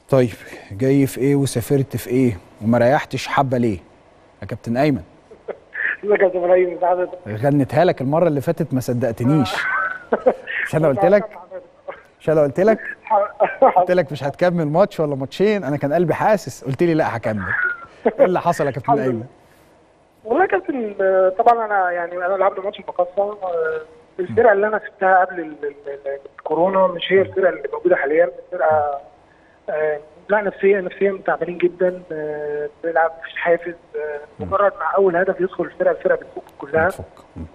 طيب جاي في ايه وسافرت في ايه وما ريحتش حبه ليه يا كابتن ايمن ازيك يا ابراهيم سعادة غنيتها لك المره اللي فاتت ما صدقتنيش مش انا قلت لك مش انا قلت لك قلت لك مش هتكمل ماتش ولا ماتشين انا كان قلبي حاسس قلت لي لا هكمل ايه اللي حصل يا كابتن الحمد ايمن لله. والله يا كابتن آه، طبعا انا يعني انا لعبت ماتش المقصه آه، الفرقه اللي انا سبتها قبل ال- ال- ال- الكورونا مش هي الفرقه اللي موجوده حاليا الفرقه آه، لا نفسيا نفسيا تعبانين جدا آه، بنلعب مفيش حافز آه، مجرد مع اول هدف يدخل الفرقه الفرقه بتفك كلها بتفك.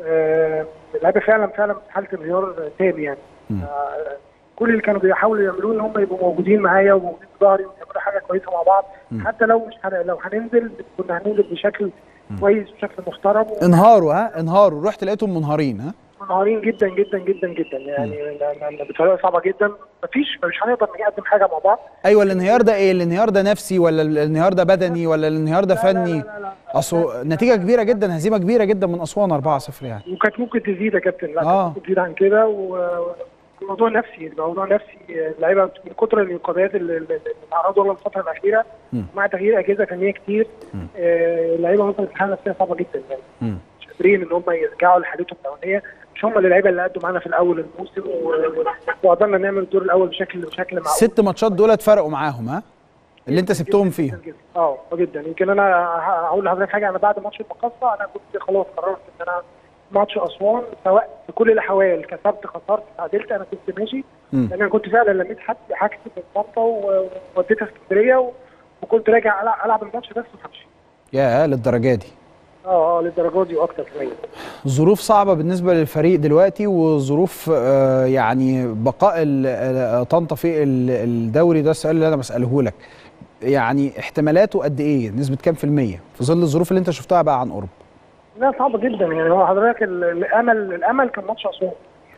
آه، اللعيبه فعلا فعلا في حاله انهيار تام يعني مم. آه، كل اللي كانوا بيحاولوا يعملوه ان هم يبقوا موجودين معايا وموجودين في ظهري ويعملوا حاجه كويسه مع بعض مم. حتى لو مش هن... لو هننزل كنا هننزل بشكل كويس بشكل محترم انهاروا ها انهاروا رحت لقيتهم منهارين ها ومنهارين جدا جدا جدا جدا يعني ل- ل- بطريقه صعبه جدا مفيش مش هنقدر نقدم حاجه مع بعض ايوه الانهيار ده ايه الانهيار ده نفسي ولا الانهيار ده بدني ولا الانهيار ده لا، لا، فني لا، لا، لا. اصل نتيجه كبيره جدا هزيمه كبيره جدا من اسوان 4-0 يعني وكانت ممكن تزيد يا كابتن لا آه. كانت ممكن تزيد عن كده والموضوع نفسي الموضوع نفسي اللعيبه من كتر الانقاذات اللي اللي- اللي اتعرضوا لها الفتره الاخيره مم. مع تغيير اجهزه فنيه كتير مم. آه، اللعيبه وصلت لحاله نفسيه صعبه جدا يعني مم. مش قادرين ان هم يرجعوا لحالتهم الاولانيه مش هم اللعيبه اللي قدوا معانا في الاول الموسم و- وقدرنا نعمل الدور الاول بشكل بشكل معقول الست ماتشات دول اتفرقوا معاهم ها اللي انت سبتهم فيهم جداً جداً. اه جدا يمكن انا ه- هقول لحضرتك حاجه انا بعد ماتش المقصه انا كنت خلاص قررت ان انا ماتش اسوان سواء في كل الاحوال كسبت خسرت تعادلت انا كنت ماشي مم. لان انا كنت فعلا لميت حد حاجتي في طنطا و- ووديتها اسكندريه و- وكنت راجع ألع- العب الماتش بس وهمشي يا للدرجه دي اه اه للدرجه دي واكتر كمان ظروف صعبة بالنسبة للفريق دلوقتي وظروف آه، يعني بقاء ال- آه، طنطا في ال- الدوري ده السؤال اللي أنا بسأله لك يعني احتمالاته قد إيه؟ نسبة كام في المية؟ في ظل الظروف اللي أنت شفتها بقى عن قرب. لا صعبه جدا يعني هو حضرتك ال- الامل الامل كان ماتش اسوان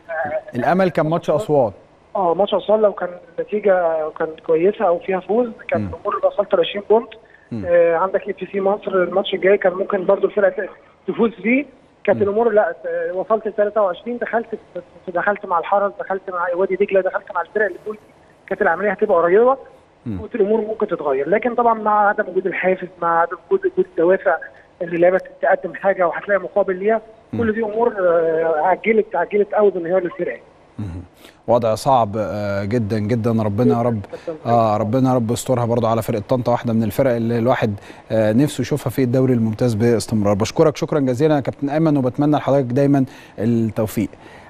الأمل كان ماتش أسوان. اه ماتش اسوان لو كان النتيجه كانت كويسه او فيها فوز كان مم. الامور وصلت ل 20 بونت مم. آه عندك اي بي سي مصر الماتش الجاي كان ممكن برضو الفرقه تفوز فيه كانت مم. الامور لا آه، وصلت ل 23 دخلت في- دخلت مع الحرس دخلت مع وادي دجله دخلت مع الفرق اللي فوق كانت العمليه هتبقى قريبه مم. قلت الامور ممكن تتغير لكن طبعا مع عدم وجود الحافز مع عدم وجود وجود الدوافع اللي اللعيبه تقدم حاجه وهتلاقي مقابل ليها كل دي امور آه، عجلت عجلت قوي بانهيار الفرقه مهم. وضع صعب آه، جدا جدا ربنا يا رب اه ربنا يا رب يسترها برضو على فرقه طنطا واحده من الفرق اللي الواحد آه نفسه يشوفها في الدوري الممتاز باستمرار بشكرك شكرا جزيلا يا كابتن ايمن وبتمنى لحضرتك دايما التوفيق